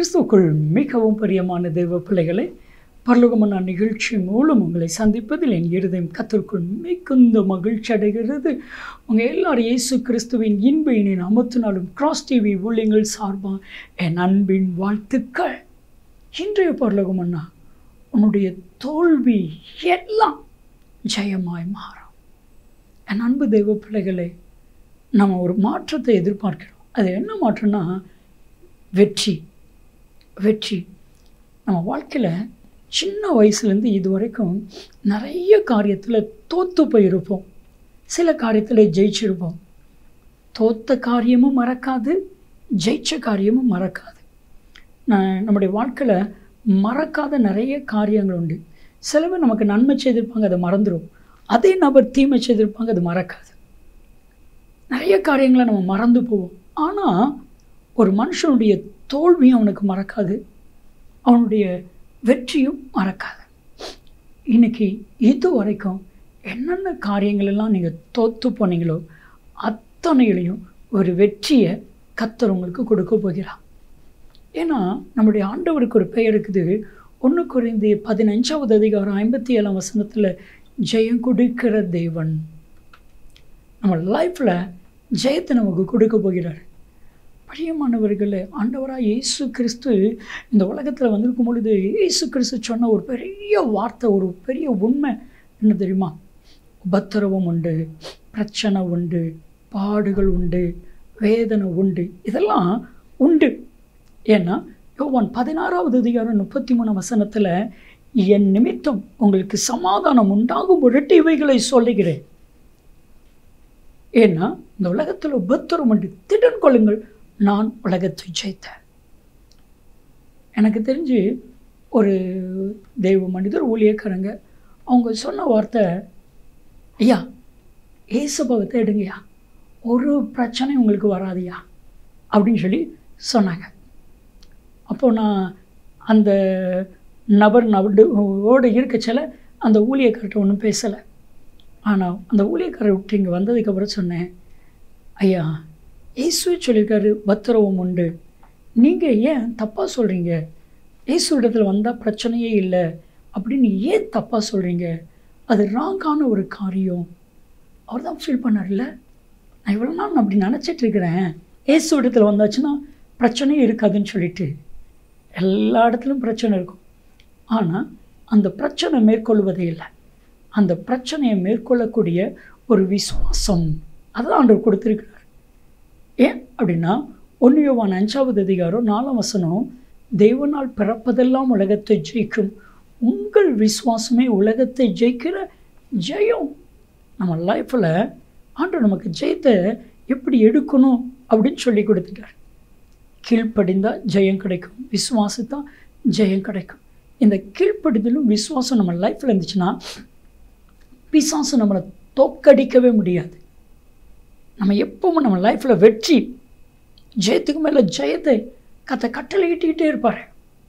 கிறிஸ்துக்குள் மிகவும் பிரியமான தெய்வ பிள்ளைகளை பரலோகமான நிகழ்ச்சி மூலம் உங்களை சந்திப்பதில் என் இருதயம் கத்திற்குள் மிகுந்த மகிழ்ச்சி அடைகிறது உங்கள் எல்லாரும் இயேசு கிறிஸ்துவின் இன்ப இனி அமர்த்தினாலும் கிராஸ் டிவி ஊழியங்கள் சார்பாக என் அன்பின் வாழ்த்துக்கள் இன்றைய பரலோகம் அண்ணா உன்னுடைய தோல்வி எல்லாம் ஜெயமாய் மாறும் என் அன்பு தெய்வ பிள்ளைகளே நம்ம ஒரு மாற்றத்தை எதிர்பார்க்கிறோம் அது என்ன மாற்றம்னா வெற்றி வெற்றி நம்ம வாழ்க்கையில் சின்ன வயசுலேருந்து இது வரைக்கும் நிறைய காரியத்தில் தோற்று போயிருப்போம் சில காரியத்தில் ஜெயிச்சிருப்போம் தோத்த காரியமும் மறக்காது ஜெயிச்ச காரியமும் மறக்காது நான் நம்முடைய வாழ்க்கையில் மறக்காத நிறைய காரியங்கள் உண்டு சில பேர் நமக்கு நன்மை செய்திருப்பாங்க அதை மறந்துடும் அதே நபர் தீமை செய்திருப்பாங்க அது மறக்காது நிறைய காரியங்களை நம்ம மறந்து போவோம் ஆனால் ஒரு மனுஷனுடைய தோல்வியும் அவனுக்கு மறக்காது அவனுடைய வெற்றியும் மறக்காது இன்னைக்கு இது வரைக்கும் என்னென்ன காரியங்கள் எல்லாம் நீங்கள் தோற்று போனீங்களோ அத்தனையிலையும் ஒரு வெற்றியை கத்தர் உங்களுக்கு கொடுக்க போகிறார் ஏன்னா நம்முடைய ஆண்டவருக்கு ஒரு பெயர் இருக்குது ஒன்று குறைந்து பதினஞ்சாவது அதிகாரம் ஐம்பத்தி ஏழாம் வசனத்தில் ஜெயம் கொடுக்கிற தேவன் நம்ம லைஃப்பில் ஜெயத்தை நமக்கு கொடுக்க போகிறார் பிரியமானவர்களே ஆண்டவராக இயேசு கிறிஸ்து இந்த உலகத்தில் வந்திருக்கும் பொழுது இயேசு கிறிஸ்து சொன்ன ஒரு பெரிய வார்த்தை ஒரு பெரிய உண்மை என்ன தெரியுமா உபத்திரவம் உண்டு பிரச்சனை உண்டு பாடுகள் உண்டு வேதனை உண்டு இதெல்லாம் உண்டு ஏன்னா யோவான் பதினாறாவது அதிகாரம் முப்பத்தி மூணு வசனத்தில் என் நிமித்தம் உங்களுக்கு சமாதானம் உண்டாகும் பொருட்டு இவைகளை சொல்லுகிறேன் ஏன்னா இந்த உலகத்தில் உபத்திரம் உண்டு திடன் கொள்ளுங்கள் நான் உலகத்தை ஜெயித்தேன் எனக்கு தெரிஞ்சு ஒரு தெய்வ மனிதர் ஊழியக்காரங்க அவங்க சொன்ன வார்த்தை ஐயா ஏசுபவத்தை எடுங்கய்யா ஒரு பிரச்சனை உங்களுக்கு வராதுயா அப்படின்னு சொல்லி சொன்னாங்க அப்போது நான் அந்த நபர் நபடு ஓடு இருக்கச்சல அந்த ஊழியக்கார்ட்ட ஒன்றும் பேசலை ஆனால் அந்த ஊழியக்காரரை விட்டு இங்கே வந்ததுக்கப்புறம் சொன்னேன் ஐயா இயேசுவே சொல்லியிருக்காரு பத்திரவம் உண்டு நீங்கள் ஏன் தப்பாக சொல்கிறீங்க இயேசு இடத்துல வந்தால் பிரச்சனையே இல்லை அப்படின்னு ஏன் தப்பாக சொல்கிறீங்க அது ராங்கான ஒரு காரியம் அவர் தான் ஃபீல் பண்ணார்ல நான் இவ்வளோ நாள் நான் அப்படி நினச்சிட்டு இருக்கிறேன் இயேசு இடத்துல வந்தாச்சுன்னா பிரச்சனையே இருக்காதுன்னு சொல்லிட்டு எல்லா இடத்துலையும் பிரச்சனை இருக்கும் ஆனால் அந்த பிரச்சனை மேற்கொள்வதே இல்லை அந்த பிரச்சனையை மேற்கொள்ளக்கூடிய ஒரு விசுவாசம் அதுதான் ஆண்டவர் கொடுத்துருக்கிறார் ஏன் அப்படின்னா ஒன்றியவான் அஞ்சாவது அதிகாரம் நாலாம் வசனம் தெய்வனால் பிறப்பதெல்லாம் உலகத்தை ஜெயிக்கும் உங்கள் விசுவாசமே உலகத்தை ஜெயிக்கிற ஜெயம் நம்ம லைஃப்பில் ஆண்டவர் நமக்கு ஜெயத்தை எப்படி எடுக்கணும் அப்படின்னு சொல்லி கொடுத்துட்டார் கீழ்ப்படிந்தால் ஜெயம் கிடைக்கும் விசுவாசத்தான் ஜெயம் கிடைக்கும் இந்த கீழ்ப்படிதலும் விசுவாசம் நம்ம லைஃப்பில் இருந்துச்சுன்னா பிசாசு நம்மளை தோக்கடிக்கவே முடியாது நம்ம எப்பவும் நம்ம லைஃப்பில் வெற்றி ஜெயத்துக்கு மேலே ஜெயத்தை கத்தை கட்டளையிட்டுக்கிட்டே இருப்பார்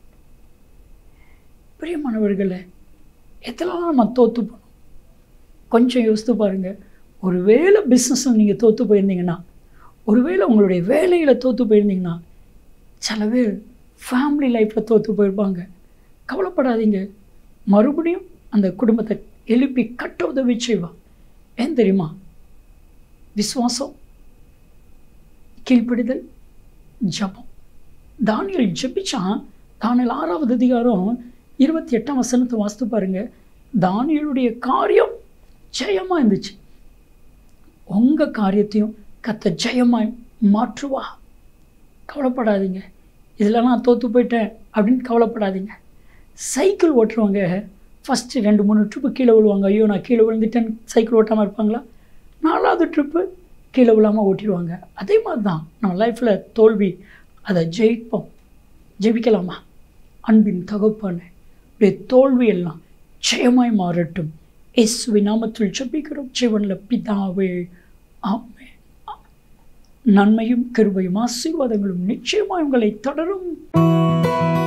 பிரியமானவர்களே எத்தனை நம்ம தோற்று போகணும் கொஞ்சம் யோசித்து பாருங்கள் ஒரு வேலை பிஸ்னஸில் நீங்கள் தோற்று போயிருந்தீங்கன்னா ஒருவேளை உங்களுடைய வேலையில் தோற்று போயிருந்தீங்கன்னா சில பேர் ஃபேமிலி லைஃப்பில் தோற்று போயிருப்பாங்க கவலைப்படாதீங்க மறுபடியும் அந்த குடும்பத்தை எழுப்பி கட்ட உதவி செய்வா ஏன் தெரியுமா விஸ்வாசம் கீழ்ப்படிதல் ஜபம் தானியல் ஜபிச்சான் தானியல் ஆறாவது அதிகாரம் இருபத்தி எட்டாம் வசனத்தை வாசித்து பாருங்க தானியலுடைய காரியம் ஜெயமாக இருந்துச்சு உங்கள் காரியத்தையும் கத்த ஜெயமாய் மாற்றுவா கவலைப்படாதீங்க இதில் நான் தோற்று போயிட்டேன் அப்படின்னு கவலைப்படாதீங்க சைக்கிள் ஓட்டுறவங்க ஃபஸ்ட்டு ரெண்டு மூணு ட்ரிப்பு கீழே விழுவாங்க ஐயோ நான் கீழே விழுந்துட்டேன் சைக்கிள் ஓட்டாமல் இருப்பாங்களா நாலாவது ட்ரிப்பு கீழே விழாமல் ஓட்டிடுவாங்க அதே மாதிரி தான் நம்ம லைஃப்பில் தோல்வி அதை ஜெயிப்போம் ஜெயிக்கலாமா அன்பின் தகப்பான உடைய தோல்வி எல்லாம் ஜெயமாய் மாறட்டும் இயேசுவின் நாமத்தில் ஜெபிக்கிறோம் ஜீவனில் பிதாவே ஆமே நன்மையும் கருவையும் ஆசீர்வாதங்களும் நிச்சயமாக உங்களை தொடரும்